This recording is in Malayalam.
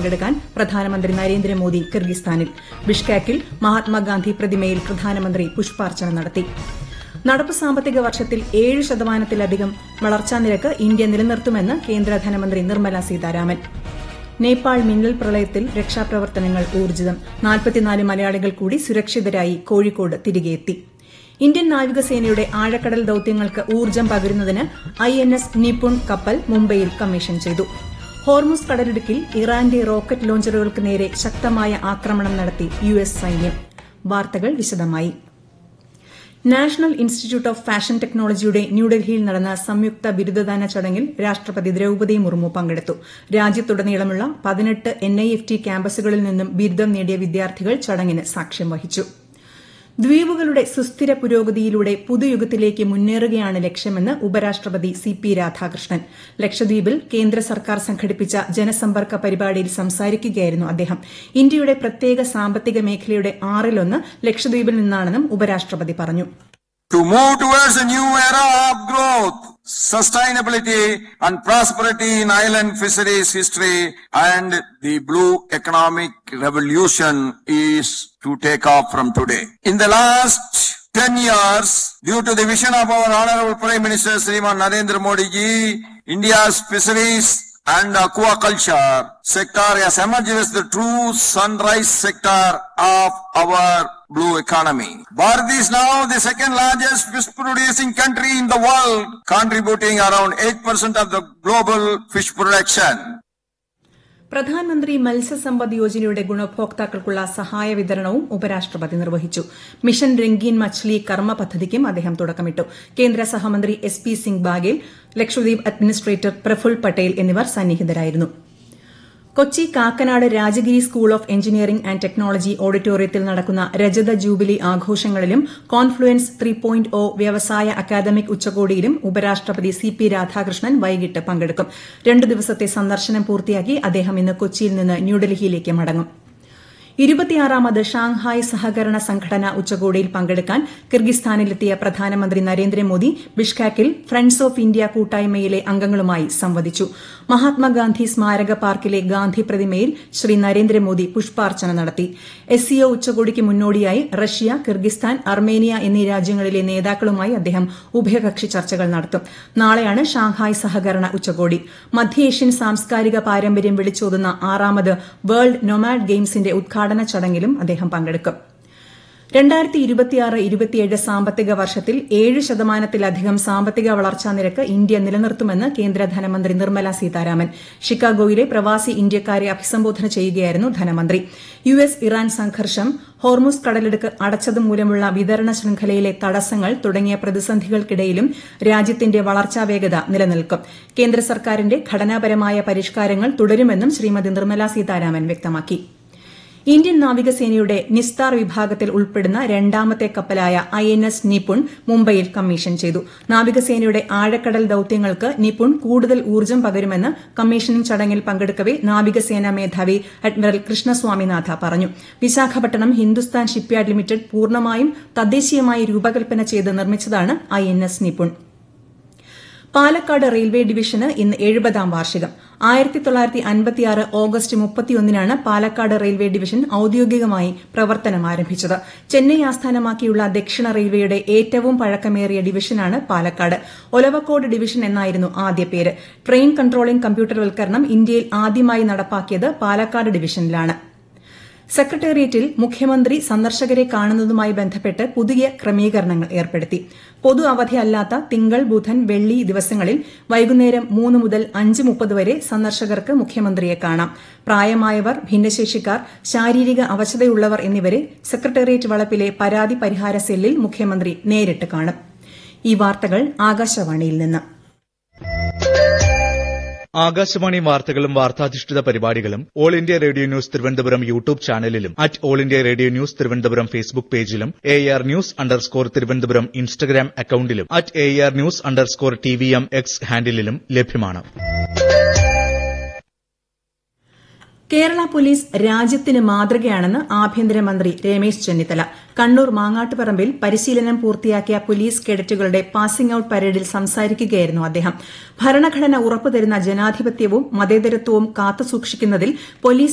പങ്കെടുക്കാൻ പ്രധാനമന്ത്രി നരേന്ദ്രമോദി കിർഗിസ്ഥാനിൽ ബിഷ്കാക്കിൽ മഹാത്മാഗാന്ധി പ്രതിമയിൽ പ്രധാനമന്ത്രി പുഷ്പാർച്ചന നടത്തി നടപ്പ് സാമ്പത്തിക വർഷത്തിൽ ഏഴ് ശതമാനത്തിലധികം വളർച്ചാ നിരക്ക് ഇന്ത്യ നിലനിർത്തുമെന്ന് കേന്ദ്ര ധനമന്ത്രി നിർമ്മല സീതാരാമൻ നേപ്പാൾ മിന്നൽ പ്രളയത്തിൽ രക്ഷാപ്രവർത്തനങ്ങൾ ഊർജിതം നാൽപ്പത്തിനാല് മലയാളികൾ കൂടി സുരക്ഷിതരായി കോഴിക്കോട് തിരികെയെത്തി ഇന്ത്യൻ നാവികസേനയുടെ ആഴക്കടൽ ദൌത്യങ്ങൾക്ക് ഊർജ്ജം പകരുന്നതിന് ഐ എൻ എസ് നിപുൺ കപ്പൽ മുംബൈയിൽ കമ്മീഷൻ ചെയ്തു ഹോർമുസ് കടലിടുക്കിൽ ഇറാന്റെ റോക്കറ്റ് ലോഞ്ചറുകൾക്ക് നേരെ ശക്തമായ ആക്രമണം നടത്തി യു എസ് സൈന്യം വാർത്തകൾ വിശദമായി നാഷണൽ ഇൻസ്റ്റിറ്റ്യൂട്ട് ഓഫ് ഫാഷൻ ടെക്നോളജിയുടെ ന്യൂഡൽഹിയിൽ നടന്ന സംയുക്ത ബിരുദദാന ചടങ്ങിൽ രാഷ്ട്രപതി ദ്രൌപദി മുർമു പങ്കെടുത്തു രാജ്യത്തുടനീളമുള്ള പതിനെട്ട് എൻ ഐ എഫ് ടി ക്യാമ്പസുകളിൽ നിന്നും ബിരുദം നേടിയ വിദ്യാർത്ഥികൾ ചടങ്ങിന് സാക്ഷ്യം വഹിച്ചു ദ്വീപുകളുടെ സുസ്ഥിര പുരോഗതിയിലൂടെ പുതുയുഗത്തിലേക്ക് മുന്നേറുകയാണ് ലക്ഷ്യമെന്ന് ഉപരാഷ്ട്രപതി സി പി രാധാകൃഷ്ണൻ ലക്ഷദ്വീപിൽ കേന്ദ്ര സർക്കാർ സംഘടിപ്പിച്ച ജനസമ്പർക്ക പരിപാടിയിൽ സംസാരിക്കുകയായിരുന്നു അദ്ദേഹം ഇന്ത്യയുടെ പ്രത്യേക സാമ്പത്തിക മേഖലയുടെ ആറിലൊന്ന് ലക്ഷദ്വീപിൽ നിന്നാണെന്നും ഉപരാഷ്ട്രപതി പറഞ്ഞു To move towards a new era of growth, sustainability and prosperity in island fisheries history and the blue economic revolution is to take off from today. In the last 10 years, due to the vision of our Honorable Prime Minister Sriman Narendra Modi ji, India's fisheries and aquaculture sector has emerged as the true sunrise sector of our blue economy. Bharat is now the second largest fish producing country in the world, contributing around 8% of the global fish production. പ്രധാനമന്ത്രി മത്സ്യസമ്പദ് യോജനയുടെ ഗുണഭോക്താക്കൾക്കുള്ള സഹായ വിതരണവും ഉപരാഷ്ട്രപതി നിർവഹിച്ചു മിഷൻ രംഗീൻ മച്ച്ലി കർമ്മ പദ്ധതിക്കും അദ്ദേഹം തുടക്കമിട്ടു കേന്ദ്ര സഹമന്ത്രി S P Singh Baghel Lakshadweep administrator Praful Patel എന്നിവർ സന്നിഹിതരായിരുന്നു Kochi Kakkanad Rajagiri school of engineering and technology ഓഡിറ്റോറിയത്തിൽ നടക്കുന്ന രജത ജൂബിലി ആഘോഷങ്ങളിലും കോൺഫ്ലുവൻസ് ത്രീ പോയിന്റ് ഒ വ്യവസായ അക്കാദമിക് ഉച്ചകോടിയിലും ഉപരാഷ്ട്രപതി സി പി രാധാകൃഷ്ണൻ വൈകിട്ട് പങ്കെടുക്കും രണ്ടു ദിവസത്തെ സന്ദർശനം പൂർത്തിയാക്കി അദ്ദേഹം ഇന്ന് കൊച്ചിയിൽ നിന്ന് ന്യൂഡൽഹിയിലേക്ക് മടങ്ങും ഇരുപത്തിയാറാമത് ഷാങ്ഹായ് സഹകരണ സംഘടന ഉച്ചകോടിയിൽ പങ്കെടുക്കാൻ കിർഗിസ്ഥാനിലെത്തിയ പ്രധാനമന്ത്രി നരേന്ദ്രമോദി ബിഷ്കാക്കിൽ ഫ്രണ്ട്സ് ഓഫ് ഇന്ത്യ കൂട്ടായ്മയിലെ അംഗങ്ങളുമായി സംവദിച്ചു മഹാത്മാഗാന്ധി സ്മാരക പാർക്കിലെ ഗാന്ധി പ്രതിമയിൽ ശ്രീ നരേന്ദ്രമോദി പുഷ്പാർച്ചന നടത്തി എസ് സിഒ ഉച്ചകോടിക്ക് മുന്നോടിയായി റഷ്യ കിർഗിസ്ഥാൻ അർമേനിയ എന്നീ രാജ്യങ്ങളിലെ നേതാക്കളുമായി അദ്ദേഹം ഉഭയകക്ഷി ചർച്ചകൾ നടത്തും നാളെയാണ് ഷാങ്ഹായ് സഹകരണ ഉച്ചകോടി മധ്യേഷ്യൻ സാംസ്കാരിക പാരമ്പര്യം വിളിച്ചോതുന്ന ആറാമത് വേൾഡ് നൊമാഡ് ഗെയിംസിന്റെ ഉദ്ഘാടന ചടങ്ങിലും അദ്ദേഹം പങ്കെടുക്കും രണ്ടായിരത്തി ഇരുപത്തിയാറ് ഇരുപത്തിയേഴ് സാമ്പത്തിക വർഷത്തിൽ ഏഴ് ശതമാനത്തിലധികം സാമ്പത്തിക വളർച്ചാ നിരക്ക് ഇന്ത്യ നിലനിർത്തുമെന്ന് കേന്ദ്ര ധനമന്ത്രി നിർമ്മല സീതാരാമൻ ഷിക്കാഗോയിലെ പ്രവാസി ഇന്ത്യക്കാരെ അഭിസംബോധന ചെയ്യുകയായിരുന്നു ധനമന്ത്രി യു എസ് ഇറാൻ സംഘർഷം ഹോർമുസ് കടലിടുക്ക് അടച്ചതുമൂലമുള്ള വിതരണ ശൃംഖലയിലെ തടസ്സങ്ങൾ തുടങ്ങിയ പ്രതിസന്ധികൾക്കിടയിലും രാജ്യത്തിന്റെ വളർച്ചാ വേഗത നിലനിൽക്കും കേന്ദ്ര സർക്കാരിന്റെ ഘടനാപരമായ പരിഷ്കാരങ്ങൾ തുടരുമെന്നും ശ്രീമതി നിർമ്മല സീതാരാമൻ വ്യക്തമാക്കി ഇന്ത്യൻ നാവികസേനയുടെ നിസ്താർ വിഭാഗത്തിൽ ഉൾപ്പെടുന്ന രണ്ടാമത്തെ കപ്പലായ ഐ എൻ എസ് നിപുൺ മുംബൈയിൽ കമ്മീഷൻ ചെയ്തു നാവികസേനയുടെ ആഴക്കടൽ ദൌത്യങ്ങൾക്ക് നിപുൺ കൂടുതൽ ഊർജ്ജം പകരുമെന്ന് കമ്മീഷനിംഗ് ചടങ്ങിൽ പങ്കെടുക്കവെ നാവികസേനാ മേധാവി അഡ്മിറൽ കൃഷ്ണസ്വാമിനാഥ പറഞ്ഞു വിശാഖപട്ടണം ഹിന്ദുസ്ഥാൻ ഷിപ്പ്യാർഡ് ലിമിറ്റഡ് പൂർണ്ണമായും തദ്ദേശീയമായി രൂപകൽപ്പന ചെയ്ത് നിർമ്മിച്ചതാണ് I N S Nipun Palakkad railway ഡിവിഷന് ഇന്ന് എഴുപതാം വാർഷികം ആയിരത്തി തൊള്ളായിരത്തി അൻപത്തിയാറ് ഓഗസ്റ്റ് മുപ്പത്തിയൊന്നിനാണ് പാലക്കാട് റെയിൽവേ ഡിവിഷൻ ഔദ്യോഗികമായി പ്രവർത്തനം ആരംഭിച്ചത് ചെന്നൈ ആസ്ഥാനമാക്കിയുള്ള ദക്ഷിണ റെയിൽവേയുടെ ഏറ്റവും പഴക്കമേറിയ ഡിവിഷനാണ് പാലക്കാട് ഒലവക്കോട് ഡിവിഷൻ എന്നായിരുന്നു ആദ്യ പേര് ട്രെയിൻ കൺട്രോളിംഗ് കമ്പ്യൂട്ടർവൽക്കരണം ഇന്ത്യയിൽ ആദ്യമായി നടപ്പാക്കിയത് പാലക്കാട് ഡിവിഷനിലാണ് സെക്രട്ടേറിയറ്റിൽ മുഖ്യമന്ത്രി സന്ദർശകരെ കാണുന്നതുമായി ബന്ധപ്പെട്ട് പുതിയ ക്രമീകരണങ്ങൾ ഏർപ്പെടുത്തി പൊതു അവധിയല്ലാത്ത തിങ്കൾ ബുധൻ വെള്ളി ദിവസങ്ങളിൽ വൈകുന്നേരം മൂന്ന് മുതൽ അഞ്ച് മുപ്പത് വരെ സന്ദർശകർക്ക് മുഖ്യമന്ത്രിയെ കാണാം പ്രായമായവർ ഭിന്നശേഷിക്കാർ ശാരീരിക അവശതയുള്ളവർ എന്നിവരെ സെക്രട്ടേറിയറ്റ് വളപ്പിലെ പരാതി പരിഹാര സെല്ലിൽ മുഖ്യമന്ത്രി നേരിട്ട് കാണും ഈ വാർത്തകൾ ആകാശവാണിയിൽ നിന്ന് ആകാശവാണി വാർത്തകളും വാർത്താധിഷ്ഠിത പരിപാടികളും all India radio news Thiruvananthapuram YouTube ചാനലിലും at all India radio news Thiruvananthapuram Facebook പേജിലും A R news underscore Thiruvananthapuram Instagram അക്കൌണ്ടിലും at A R news underscore T V M X ഹാൻഡിലും ലഭ്യമാണ് കേരള പോലീസ് രാജ്യത്തിന് മാതൃകയാണെന്ന് ആഭ്യന്തരമന്ത്രി രമേശ് ചെന്നിത്തല കണ്ണൂർ മാങ്ങാട്ടുപറമ്പിൽ പരിശീലനം പൂർത്തിയാക്കിയ പോലീസ് കേഡറ്റുകളുടെ പാസിംഗ് ഔട്ട് പരേഡിൽ സംസാരിക്കുകയായിരുന്നു അദ്ദേഹം ഭരണഘടന ഉറപ്പുതരുന്ന ജനാധിപത്യവും മതേതരത്വവും കാത്തുസൂക്ഷിക്കുന്നതിൽ പോലീസ്